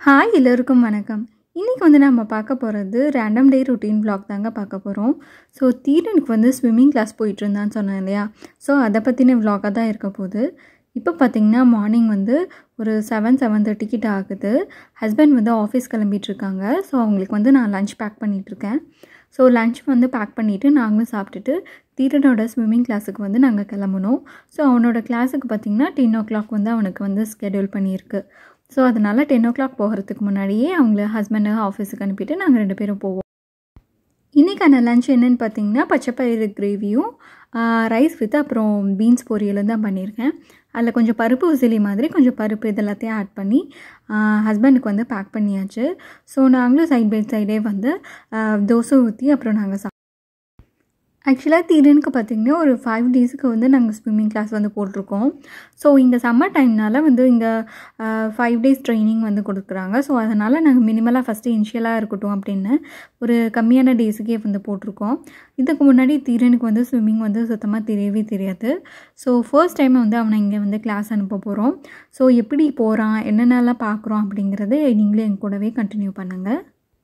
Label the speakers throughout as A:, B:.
A: hi எல்லோருக்கும் வணக்கம் இன்றைக்கி வந்து நம்ம பார்க்க போகிறது ரேண்டம் டே ரொட்டீன் vlog தாங்க பார்க்க போகிறோம் ஸோ தீரனுக்கு வந்து ஸ்விம்மிங் கிளாஸ் போயிட்டு இருந்தான்னு சொன்னேன் இல்லையா ஸோ அதை பற்றின vlog-ஆ தான் இருக்க போகுது இப்போ பார்த்தீங்கன்னா மார்னிங் வந்து ஒரு செவன் செவன் தேர்ட்டி கிட்ட ஆகுது ஹஸ்பண்ட் வந்து ஆஃபீஸ் கிளம்பிட்டு இருக்காங்க ஸோ அவங்களுக்கு வந்து நான் லஞ்ச் பேக் பண்ணிகிட்ருக்கேன் ஸோ லஞ்ச் வந்து பேக் பண்ணிவிட்டு நாங்களும் சாப்பிட்டுட்டு தீரனோட ஸ்விம்மிங் கிளாஸுக்கு வந்து நாங்கள் கிளம்பணும் ஸோ அவனோட கிளாஸுக்கு பார்த்திங்கன்னா டென் ஓ கிளாக் வந்து அவனுக்கு வந்து ஸ்கெடியூல் பண்ணியிருக்கு ஸோ அதனால் டென் ஓ கிளாக் போகிறதுக்கு முன்னாடியே அவங்கள ஹஸ்பண்டை ஆஃபீஸுக்கு அனுப்பிட்டு நாங்கள் ரெண்டு பேரும் போவோம் இன்றைக்கான லஞ்ச் என்னென்னு பார்த்தீங்கன்னா பச்சைப்பயிறு கிரேவியும் ரைஸ் வித் அப்புறம் பீன்ஸ் பொரியலும் தான் பண்ணியிருக்கேன் அதில் கொஞ்சம் பருப்பு உசிலி மாதிரி கொஞ்சம் பருப்பு இது எல்லாத்தையும் ஆட் பண்ணி ஹஸ்பண்டுக்கு வந்து பேக் பண்ணியாச்சு ஸோ நாங்களும் சைட் பை சைடே வந்து ஆ, தோசை ஊற்றி அப்புறம் நாங்கள் சா ஆக்சுவலாக தீரனுக்கு பார்த்திங்கன்னா ஒரு ஃபைவ் டேஸுக்கு வந்து நாங்கள் ஸ்விம்மிங் கிளாஸ் வந்து போட்டிருக்கோம் ஸோ இங்கே சம்மர் டைம்னால வந்து இங்கே ஃபைவ் டேஸ் ட்ரைனிங் வந்து கொடுக்குறாங்க ஸோ அதனால் நாங்கள் மினிமலாக ஃபஸ்ட்டு இனிஷியலாக இருக்கட்டும் அப்படின்னு ஒரு கம்மியான டேஸுக்கே வந்து போட்டிருக்கோம் இதுக்கு முன்னாடி தீரனுக்கு வந்து ஸ்விம்மிங் வந்து சுத்தமாக தெரியவே தெரியாது ஸோ ஃபர்ஸ்ட் டைம் வந்து அவனை இங்கே வந்து கிளாஸ் அனுப்ப போகிறோம் ஸோ எப்படி போகிறான் என்னென்னலாம் பார்க்குறோம் அப்படிங்கிறது நீங்களே என் கூடவே கண்டினியூ பண்ணுங்கள்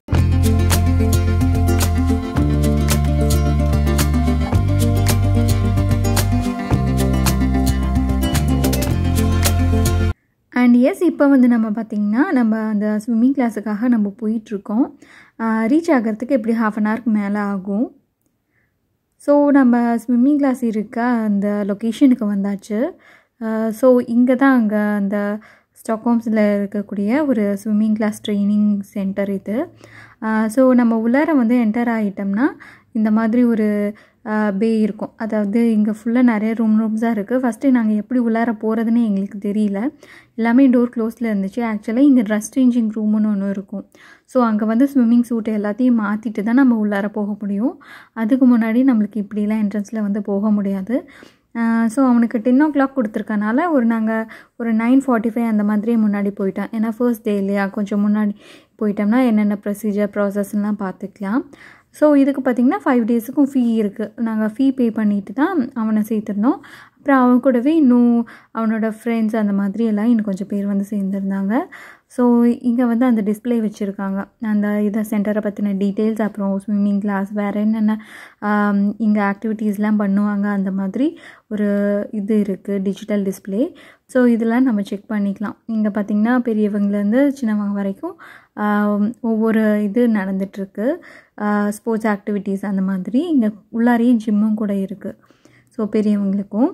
A: அண்ட் எஸ் இப்போ வந்து நம்ம பார்த்திங்கன்னா நம்ம அந்த ஸ்விம்மிங் கிளாஸுக்காக நம்ம போயிட்டுருக்கோம் ரீச் ஆகிறதுக்கு எப்படி ஹாஃப் அன் ஹவருக்கு மேலே ஆகும் ஸோ நம்ம ஸ்விம்மிங் கிளாஸ் இருக்க அந்த லொக்கேஷனுக்கு வந்தாச்சு ஸோ இங்கே தான் அங்கே அந்த ஸ்டாக்ஹோம்ஸில் இருக்கக்கூடிய ஒரு ஸ்விம்மிங் கிளாஸ் ட்ரைனிங் சென்டர் இது ஸோ நம்ம உள்ளார வந்து என்டர் ஆகிட்டோம்னா இந்த மாதிரி ஒரு பே இருக்கும் அதாவது இங்கே ஃபுல்லாக நிறைய ரூம் ரூம்ஸாக இருக்குது ஃபஸ்ட்டு நாங்கள் எப்படி உள்ளார போகிறதுன்னு எங்களுக்கு தெரியல எல்லாமே டோர் க்ளோஸில் இருந்துச்சு ஆக்சுவலாக இங்கே ட்ரெஸ் சேஞ்சிங் ரூம்னு ஒன்று இருக்கும் ஸோ அங்கே வந்து ஸ்விம்மிங் சூட் எல்லாத்தையும் மாற்றிட்டு தான் நம்ம உள்ளார போக முடியும் அதுக்கு முன்னாடி நம்மளுக்கு இப்படிலாம் என்ட்ரன்ஸில் வந்து போக முடியாது ஸோ அவனுக்கு டென் ஓ கிளாக் கொடுத்துருக்கனால ஒரு நாங்கள் ஒரு நைன் ஃபார்ட்டி ஃபைவ் அந்த மாதிரியே முன்னாடி போயிட்டேன் ஏன்னா ஃபர்ஸ்ட் டே இல்லையா கொஞ்சம் முன்னாடி போயிட்டோம்னா என்னென்ன ப்ரொசீஜர் ப்ராசஸ்லாம் பார்த்துக்கலாம் ஸோ இதுக்கு பார்த்திங்கன்னா ஃபைவ் டேஸுக்கும் ஃபீ இருக்குது நாங்கள் ஃபீ பே பண்ணிட்டு தான் அவனை சேர்த்துருந்தோம் அப்புறம் அவன் கூடவே இன்னும் அவனோட ஃப்ரெண்ட்ஸ் அந்த மாதிரி எல்லாம் இன்னும் கொஞ்சம் பேர் வந்து சேர்ந்துருந்தாங்க ஸோ இங்கே வந்து அந்த டிஸ்ப்ளே வச்சுருக்காங்க அந்த இதை சென்டரை பற்றின டீட்டெயில்ஸ் அப்புறம் ஸ்விம்மிங் கிளாஸ் வேறு என்னென்ன ஆம், இங்கே ஆக்டிவிட்டீஸ்லாம் பண்ணுவாங்க அந்த மாதிரி ஒரு இது இருக்குது டிஜிட்டல் டிஸ்ப்ளே ஸோ இதெல்லாம் நம்ம செக் பண்ணிக்கலாம் இங்கே பார்த்திங்கன்னா பெரியவங்கலேருந்து சின்னவங்க வரைக்கும் ஆம், ஒவ்வொரு இது நடந்துகிட்ருக்கு ஸ்போர்ட்ஸ் ஆக்டிவிட்டீஸ் அந்த மாதிரி இங்கே உள்ளாரையே ஜிம்மும் கூட இருக்குது ஸோ பெரியவங்களுக்கும்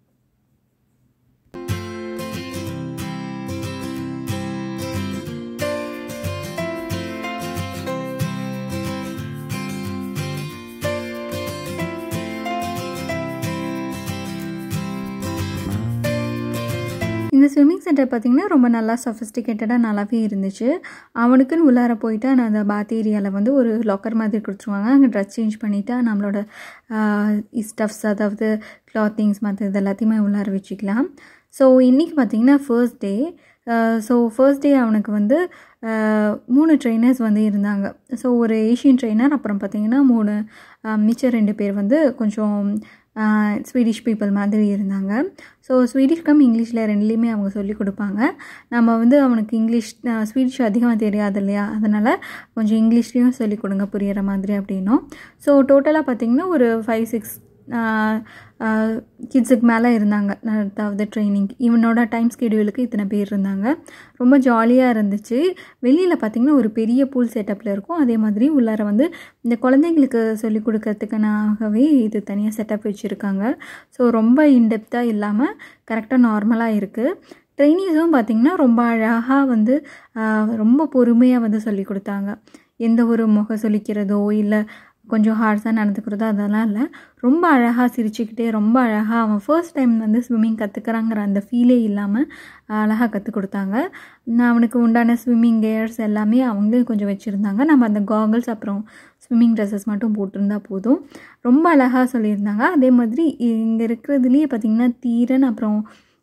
A: இந்த ஸ்விம்மிங் சென்டர் பார்த்திங்கன்னா ரொம்ப நல்லா சொஃபிஸ்டிகேட்டடாக நல்லாவே இருந்துச்சு அவனுக்குன்னு உள்ளார போயிட்டு நான் அந்த பாத் ஏரியாவில் வந்து ஒரு லாக்கர் மாதிரி கொடுத்துருவாங்க அங்கே ட்ரெஸ் சேஞ்ச் பண்ணிவிட்டு நம்மளோட ஸ்டஃப்ஸ் அதாவது கிளாத்திங்ஸ் மற்ற இது எல்லாத்தையுமே உள்ளார வச்சுக்கலாம் ஸோ இன்றைக்கி பார்த்திங்கன்னா first day so first day அவனுக்கு வந்து ஆஹ், மூணு ட்ரெயினர்ஸ் வந்து இருந்தாங்க ஸோ ஒரு ஏஷியன் ட்ரெயினர் அப்புறம் பார்த்திங்கன்னா மூணு ஆஹ், மிச்சம் ரெண்டு பேர் வந்து கொஞ்சம் ஸ்வீடிஷ் பீப்புள் மாதிரி இருந்தாங்க ஸோ ஸ்வீடிஷ் கம் இங்கிலீஷில் ரெண்டுலேயுமே அவங்க சொல்லி கொடுப்பாங்க நம்ம வந்து அவனுக்கு இங்கிலீஷ் ஆஹ், ஸ்வீடிஷ் அதிகமாக தெரியாது இல்லையா அதனால் கொஞ்சம் இங்கிலீஷ்லேயும் சொல்லி கொடுங்க புரியிற மாதிரி அப்படின்னும் ஸோ டோட்டலாக பார்த்திங்கன்னா ஒரு ஃபைவ் சிக்ஸ் கிட்ஸுக்கு மேலே இருந்தாங்க அதாவது ட்ரைனிங் இவனோட டைம் ஸ்கெடியூலுக்கு இத்தனை பேர் இருந்தாங்க ரொம்ப ஜாலியாக இருந்துச்சு வெளியில் பார்த்திங்கன்னா ஒரு பெரிய பூல் செட்டப்பில் இருக்கும் அதே மாதிரி உள்ளார வந்து இந்த குழந்தைங்களுக்கு சொல்லிக் கொடுக்கறதுக்குனாகவே இது தனியாக செட்டப் வச்சுருக்காங்க ஸோ ரொம்ப இன்டெப்த்தாக இல்லாமல் கரெக்டாக நார்மலாக இருக்குது ட்ரைனிஸும் பார்த்திங்கன்னா ரொம்ப அழகாக வந்து ஆஹ், ரொம்ப பொறுமையாக வந்து சொல்லி கொடுத்தாங்க எந்த ஒரு முக சொல்லிக்கிறதோ இல்லை கொஞ்சம் ஹார்ஸாக நடந்துக்கிறதோ அதெல்லாம் இல்லை ரொம்ப அழகாக சிரிச்சுக்கிட்டே ரொம்ப அழகாக அவன் ஃபர்ஸ்ட் டைம் வந்து ஸ்விம்மிங் கற்றுக்கிறாங்கிற அந்த ஃபீலே இல்லாமல் அழகாக கற்றுக் கொடுத்தாங்க நான் அவனுக்கு உண்டான ஸ்விம்மிங் கேர்ஸ் எல்லாமே அவங்களே கொஞ்சம் வச்சுருந்தாங்க நம்ம அந்த காகல்ஸ் அப்புறம் ஸ்விம்மிங் ட்ரெஸ்ஸஸ் மட்டும் போட்டிருந்தா போதும் ரொம்ப அழகாக சொல்லியிருந்தாங்க அதே மாதிரி இங்கே இருக்கிறதுலேயே பார்த்திங்கன்னா தீரன் அப்புறம்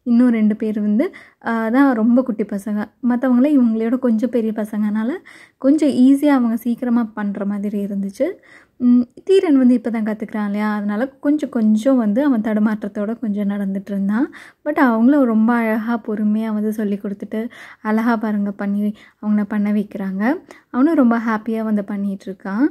A: இன்னும் ரெண்டு பேர் வந்து தான் ரொம்ப குட்டி பசங்க மற்றவங்களே இவங்களோட கொஞ்சம் பெரிய பசங்கனால கொஞ்சம் ஈஸியாக அவங்க சீக்கிரமாக பண்ணுற மாதிரி இருந்துச்சு தீரன் வந்து இப்போ தான் கற்றுக்குறான் இல்லையா அதனால் கொஞ்சம் கொஞ்சம் வந்து அவன் தடுமாற்றத்தோடு கொஞ்சம் நடந்துட்டு இருந்தான் பட் அவங்களும் ரொம்ப அழகாக பொறுமையாக வந்து சொல்லி கொடுத்துட்டு அழகாக பாருங்க பண்ணி அவங்கள பண்ண வைக்கிறாங்க அவனும் ரொம்ப ஹாப்பியாக வந்து பண்ணிகிட்ருக்கான்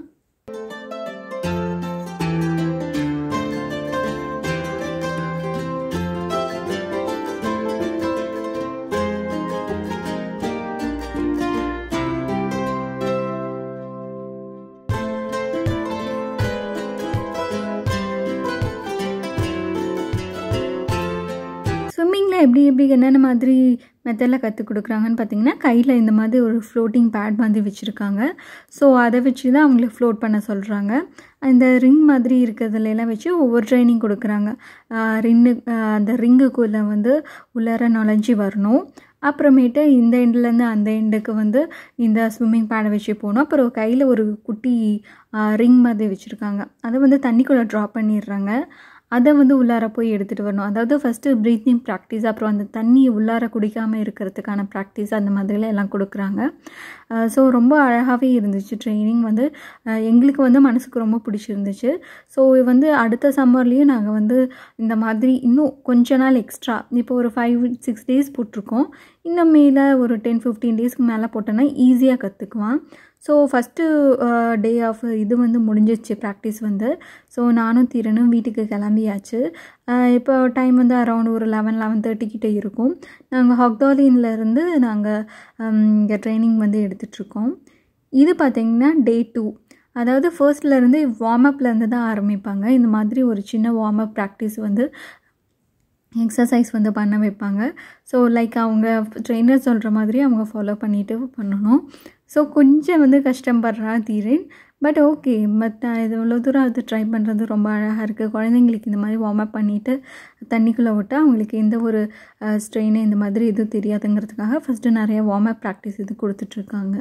A: ஸ்விம்மிங்கில் எப்படி எப்படி என்னென்ன மாதிரி மெத்தடில் கற்றுக் கொடுக்குறாங்கன்னு பார்த்தீங்கன்னா கையில் இந்த மாதிரி ஒரு ஃப்ளோட்டிங் பேட் மாதிரி வச்சுருக்காங்க ஸோ அதை வச்சு தான் அவங்களுக்கு ஃப்ளோட் பண்ண சொல்கிறாங்க அந்த ரிங் மாதிரி இருக்கிறதுலாம் வச்சு ஒவ்வொரு ட்ரைனிங் கொடுக்குறாங்க ரின்னு அந்த ரிங்குக்குள்ளே வந்து உள்ளார நுழைஞ்சி வரணும் அப்புறமேட்டு இந்த எண்ட்லேருந்து அந்த எண்டுக்கு வந்து இந்த ஸ்விம்மிங் பேடை வச்சு போகணும் அப்புறம் கையில் ஒரு குட்டி ரிங் மாதிரி வச்சுருக்காங்க அதை வந்து தண்ணிக்குள்ளே ட்ராப் பண்ணிடுறாங்க அதை வந்து உள்ளார போய் எடுத்துகிட்டு வரணும் அதாவது ஃபஸ்ட்டு ப்ரீத்திங் ப்ராக்டிஸ் அப்புறம் அந்த தண்ணியை உள்ளார குடிக்காமல் இருக்கிறதுக்கான ப்ராக்டிஸ் அந்த மாதிரிலாம் எல்லாம் கொடுக்குறாங்க ஸோ ரொம்ப அழகாகவே இருந்துச்சு ட்ரைனிங் வந்து எங்களுக்கு வந்து மனசுக்கு ரொம்ப பிடிச்சிருந்துச்சு ஸோ வந்து அடுத்த சம்மர்லேயும் நாங்கள் வந்து இந்த மாதிரி இன்னும் கொஞ்ச நாள் எக்ஸ்ட்ரா இப்போ ஒரு ஃபைவ் சிக்ஸ் டேஸ் போட்டிருக்கோம் இன்னும் மேலே ஒரு டென் ஃபிஃப்டீன் டேஸ்க்கு மேலே போட்டோன்னா ஈஸியாக கற்றுக்குவான் ஸோ ஃபஸ்ட்டு டே ஆஃப் இது வந்து முடிஞ்சிச்சு ப்ராக்டிஸ் வந்து ஸோ நானும் தீரனும் வீட்டுக்கு கிளம்பியாச்சு இப்போ டைம் வந்து அரௌண்ட் ஒரு லெவன் லெவன் தேர்ட்டி கிட்டே இருக்கும் நாங்கள் ஹக்தாலின்லேருந்து நாங்கள் இங்கே ட்ரைனிங் வந்து எடுத்துகிட்ருக்கோம் இது பார்த்திங்கன்னா டே டூ அதாவது ஃபர்ஸ்ட்லேருந்து வார்ம் அப்லேருந்து தான் ஆரம்பிப்பாங்க இந்த மாதிரி ஒரு சின்ன வார்ம் அப் ப்ராக்டிஸ் வந்து எக்ஸசைஸ் வந்து பண்ண வைப்பாங்க ஸோ லைக் அவங்க ட்ரெயினர் சொல்கிற மாதிரி அவங்க ஃபாலோ பண்ணிவிட்டு பண்ணணும் ஸோ கொஞ்சம் வந்து கஷ்டப்படுறா தீரன் பட் ஓகே பட் இது இவ்வளோ தூரம் அது ட்ரை பண்ணுறது ரொம்ப அழகாக இருக்குது குழந்தைங்களுக்கு இந்த மாதிரி வார்ம் அப் பண்ணிவிட்டு தண்ணிக்குள்ளே விட்டால் அவங்களுக்கு எந்த ஒரு ஸ்ட்ரெயின் இந்த மாதிரி எதுவும் தெரியாதுங்கிறதுக்காக ஃபஸ்ட்டு நிறைய வார்ம் அப் ப்ராக்டிஸ் இது கொடுத்துட்ருக்காங்க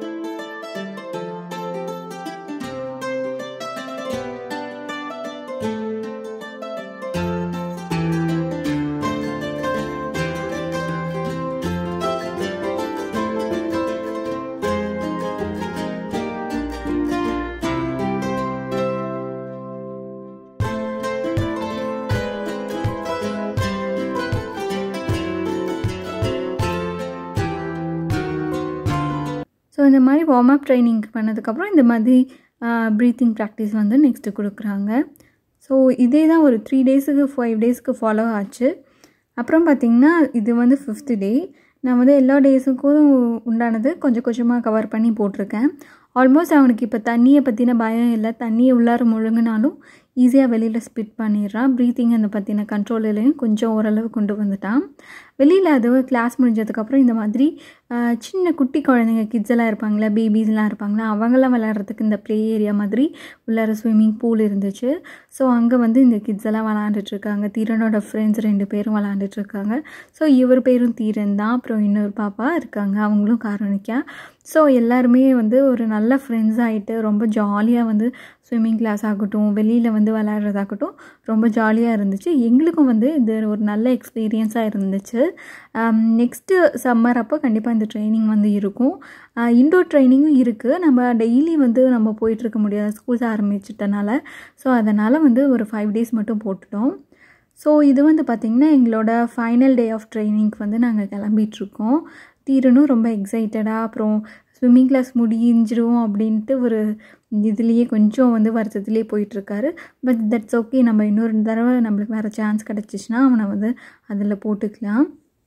A: ஸோ இந்த மாதிரி வார்ம் அப் ட்ரைனிங் பண்ணதுக்கப்புறம் இந்த மாதிரி ப்ரீத்திங் ப்ராக்டிஸ் வந்து நெக்ஸ்ட்டு கொடுக்குறாங்க ஸோ இதே தான் ஒரு த்ரீ டேஸுக்கு ஃபைவ் டேஸ்க்கு ஃபாலோ ஆச்சு அப்புறம் பார்த்திங்கன்னா இது வந்து ஃபிஃப்த்து டே நான் வந்து எல்லா டேஸுக்கும் உண்டானது கொஞ்சம் கொஞ்சமாக கவர் பண்ணி போட்டிருக்கேன் ஆல்மோஸ்ட் அவனுக்கு இப்போ தண்ணியை பற்றின பயம் இல்லை தண்ணியை உள்ளார முழுங்கினாலும் ஈஸியாக வெளியில் ஸ்பிட் பண்ணிடுறான் ப்ரீத்திங் அந்த பற்றின கண்ட்ரோல்லையும் கொஞ்சம் ஓரளவு கொண்டு வந்துட்டான் வெளியில் அது கிளாஸ் முடிஞ்சதுக்கப்புறம் இந்த மாதிரி சின்ன குட்டி குழந்தைங்க கிட்ஸ் எல்லாம் இருப்பாங்களே பேபிஸ்லாம் இருப்பாங்களே அவங்களாம் விளையாடுறதுக்கு இந்த ப்ளே ஏரியா மாதிரி உள்ளார ஸ்விம்மிங் பூல் இருந்துச்சு ஸோ அங்கே வந்து இந்த கிட்ஸ் எல்லாம் விளாண்டுட்ருக்காங்க தீரனோட ஃப்ரெண்ட்ஸ் ரெண்டு பேரும் விளாண்டுட்ருக்காங்க ஸோ இவர் பேரும் தீரன் தான் அப்புறம் இன்னொரு பாப்பா இருக்காங்க அவங்களும் காரணிக்கா ஸோ எல்லாருமே வந்து ஒரு நல்ல ஃப்ரெண்ட்ஸ் ஆகிட்டு ரொம்ப ஜாலியாக வந்து ஸ்விம்மிங் கிளாஸ் ஆகட்டும் வெளியில் வந்து விளையாடுறதாகட்டும் ரொம்ப ஜாலியாக இருந்துச்சு எங்களுக்கும் வந்து இது ஒரு நல்ல எக்ஸ்பீரியன்ஸாக இருந்துச்சு நெக்ஸ்ட்டு சம்மர் அப்போ கண்டிப்பாக இந்த ட்ரைனிங் வந்து இருக்கும் இன்டோர் ட்ரைனிங்கும் இருக்குது நம்ம டெய்லி வந்து நம்ம போயிட்டுருக்க முடியாது ஸ்கூல்ஸ் ஆரம்பிச்சிட்டனால ஸோ அதனால் வந்து ஒரு ஃபைவ் டேஸ் மட்டும் போட்டுட்டோம் ஸோ இது வந்து பார்த்திங்கன்னா எங்களோட ஃபைனல் டே ஆஃப் ட்ரைனிங்க்கு வந்து நாங்கள் கிளம்பிகிட்ருக்கோம் தீரனும் ரொம்ப எக்ஸைட்டடாக அப்புறம் ஸ்விம்மிங் கிளாஸ் முடிஞ்சிரும் அப்படின்ட்டு ஒரு இதுலேயே கொஞ்சம் வந்து வருத்தத்துலேயே போயிட்டுருக்காரு பட் தட்ஸ் ஓகே நம்ம இன்னொரு தடவை நம்மளுக்கு வேறு சான்ஸ் கிடச்சிச்சின்னா அவனை வந்து அதில் போட்டுக்கலாம்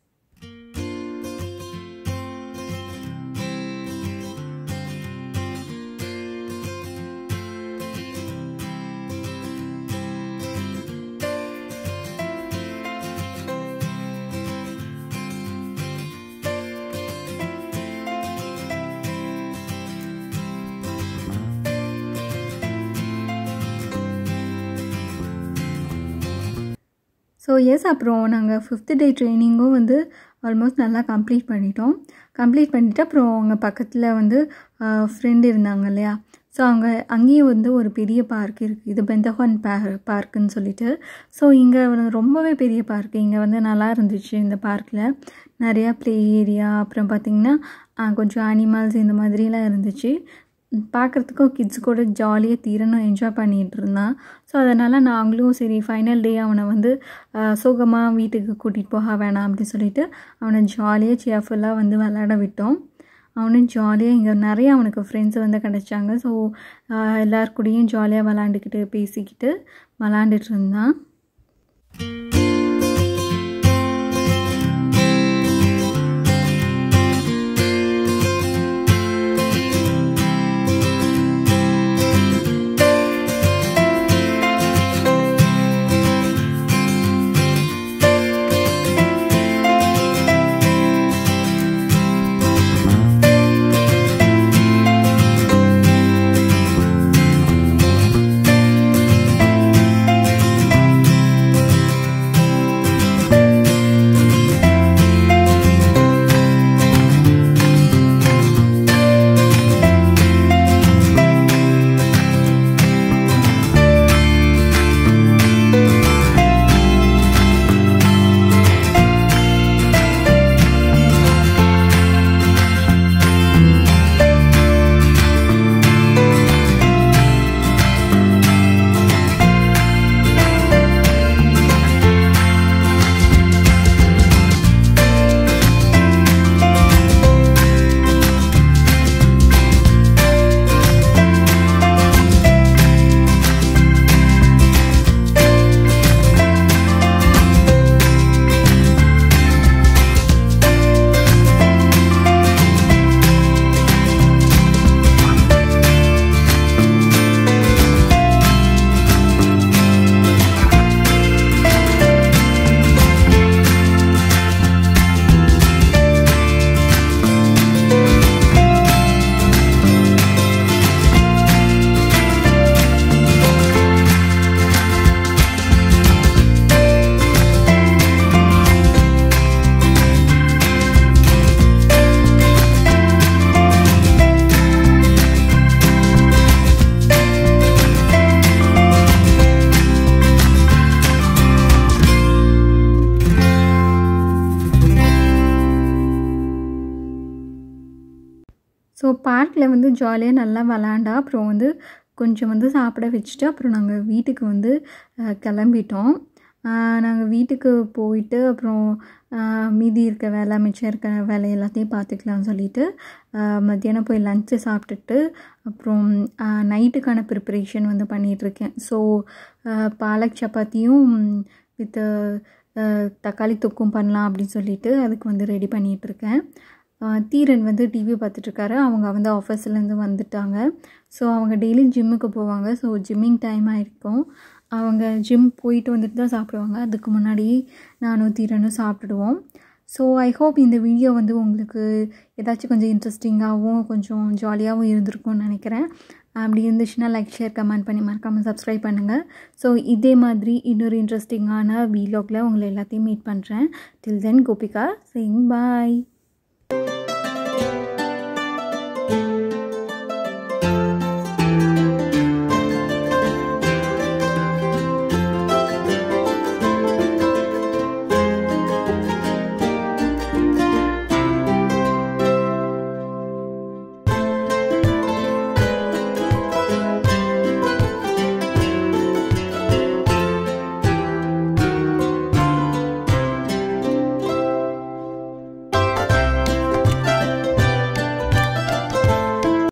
A: ஸோ எஸ் அப்புறம் நாங்கள் ஃபிஃப்த்து டே ட்ரைனிங்கும் வந்து ஆல்மோஸ்ட் நல்லா கம்ப்ளீட் பண்ணிட்டோம் கம்ப்ளீட் பண்ணிவிட்டு அப்புறம் அவங்க பக்கத்தில் வந்து ஃப்ரெண்டு இருந்தாங்க இல்லையா ஸோ அங்கே அங்கேயும் வந்து ஒரு பெரிய பார்க் இருக்குது இது பெந்தஹான் பா பார்க்குன்னு சொல்லிட்டு ஸோ இங்கே ரொம்பவே பெரிய பார்க்கு இங்கே வந்து நல்லா இருந்துச்சு இந்த பார்க்கில் நிறையா ப்ளே ஏரியா அப்புறம் பார்த்திங்கன்னா கொஞ்சம் அனிமல்ஸ் இந்த மாதிரிலாம் இருந்துச்சு பார்க்குறதுக்கும் கிட்ஸ் கூட ஜாலியாக தீரணும் என்ஜாய் பண்ணிகிட்டு இருந்தான் ஸோ அதனால் நாங்களும் சரி ஃபைனல் டே அவனை வந்து சோகமாக வீட்டுக்கு கூட்டிகிட்டு போக வேணாம் அப்படின்னு சொல்லிட்டு அவனை ஜாலியாக சேர்ஃபுல்லாக வந்து விளையாட விட்டோம் அவனும் ஜாலியாக இங்கே நிறைய அவனுக்கு ஃப்ரெண்ட்ஸ் வந்து கிடச்சாங்க ஸோ எல்லார் கூடயும் ஜாலியாக விளாண்டுக்கிட்டு பேசிக்கிட்டு விளாண்டுட்டு இருந்தான் ஸோ பார்க்கில் வந்து ஜாலியாக நல்லா விளாண்டா அப்புறம் வந்து கொஞ்சம் வந்து சாப்பிட வச்சுட்டு அப்புறம் நாங்கள் வீட்டுக்கு வந்து கிளம்பிட்டோம் நாங்கள் வீட்டுக்கு போயிட்டு அப்புறம் மீதி இருக்க வேலை மிச்சம் இருக்க வேலை எல்லாத்தையும் பார்த்துக்கலாம்னு சொல்லிட்டு மத்தியானம் போய் லஞ்சை சாப்பிட்டுட்டு அப்புறம் நைட்டுக்கான ப்ரிப்பரேஷன் வந்து பண்ணிகிட்ருக்கேன் ஸோ பாலக் சப்பாத்தியும் வித் தக்காளி தொக்கும் பண்ணலாம் அப்படின்னு சொல்லிட்டு அதுக்கு வந்து ரெடி பண்ணிகிட்ருக்கேன் தீரன் வந்து டிவி பார்த்துட்ருக்காரு அவங்க வந்து ஆஃபீஸ்லேருந்து வந்துட்டாங்க ஸோ அவங்க டெய்லி ஜிம்முக்கு போவாங்க ஸோ ஜிம்மிங் டைம் ஆகிருக்கும் அவங்க ஜிம் போயிட்டு வந்துட்டு தான் சாப்பிடுவாங்க அதுக்கு முன்னாடி நானும் தீரனும் சாப்பிட்டுடுவோம் ஸோ ஐ ஹோப் இந்த வீடியோ வந்து உங்களுக்கு ஏதாச்சும் கொஞ்சம் இன்ட்ரெஸ்டிங்காகவும் கொஞ்சம் ஜாலியாகவும் இருந்திருக்கும்னு நினைக்கிறேன் அப்படி இருந்துச்சுன்னா லைக் ஷேர் கமெண்ட் பண்ணி மறக்காமல் சப்ஸ்கிரைப் பண்ணுங்கள் ஸோ இதே மாதிரி இன்னொரு இன்ட்ரெஸ்டிங்கான வீலாகில் உங்களை எல்லாத்தையும் மீட் பண்ணுறேன் டில் தென் கோபிகா சிங் பாய்